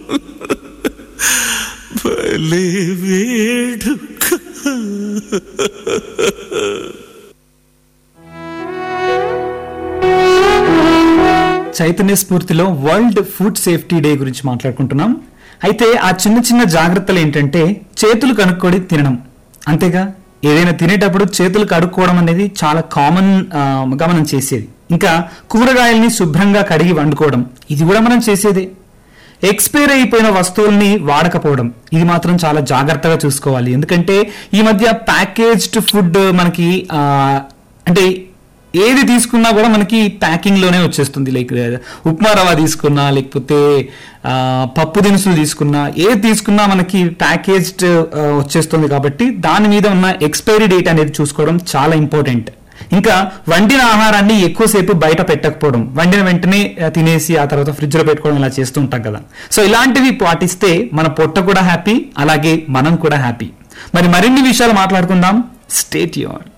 భలే వేడుక చైతన్య స్ఫూర్తిలో వరల్డ్ ఫుడ్ సేఫ్టీ డే గురించి మాట్లాడుకుంటున్నాం అయితే ఆ చిన్న చిన్న జాగ్రత్తలు ఏంటంటే చేతులు కనుక్కొని తినడం అంతేగా ఏదైనా తినేటప్పుడు చేతులు కడుక్కోవడం అనేది చాలా కామన్ గా మనం చేసేది ఇంకా కూరగాయల్ని శుభ్రంగా కడిగి వండుకోవడం ఇది కూడా మనం చేసేదే ఎక్స్పైర్ అయిపోయిన వస్తువుల్ని వాడకపోవడం ఇది మాత్రం చాలా జాగ్రత్తగా చూసుకోవాలి ఎందుకంటే ఈ మధ్య ప్యాకేజ్డ్ ఫుడ్ మనకి ఆ, అంటే ఏది తీసుకున్నా కూడా మనకి ప్యాకింగ్ లోనే వచ్చేస్తుంది లైక్ ఉప్మా రవ్వ తీసుకున్నా లేకపోతే ఆ, పప్పు దినుసులు తీసుకున్నా ఏది తీసుకున్నా మనకి ప్యాకేజ్డ్ వచ్చేస్తుంది కాబట్టి దాని మీద ఉన్న ఎక్స్పైరీ డేట్ అనేది చూసుకోవడం చాలా ఇంపార్టెంట్ ఇంకా వండిన ఆహారాన్ని ఎక్కువసేపు బయట పెట్టకపోవడం వండిన వెంటనే ఆ, తినేసి ఆ తర్వాత ఫ్రిడ్జ్ లో పెట్టుకోవడం ఇలా చేస్తూ ఉంటాం కదా సో ఇలాంటివి పాటిస్తే మన పొట్ట కూడా హ్యాపీ అలాగే మనం కూడా హ్యాపీ మరి మరిన్ని విషయాలు మాట్లాడుకుందాం స్టేట్ యూర్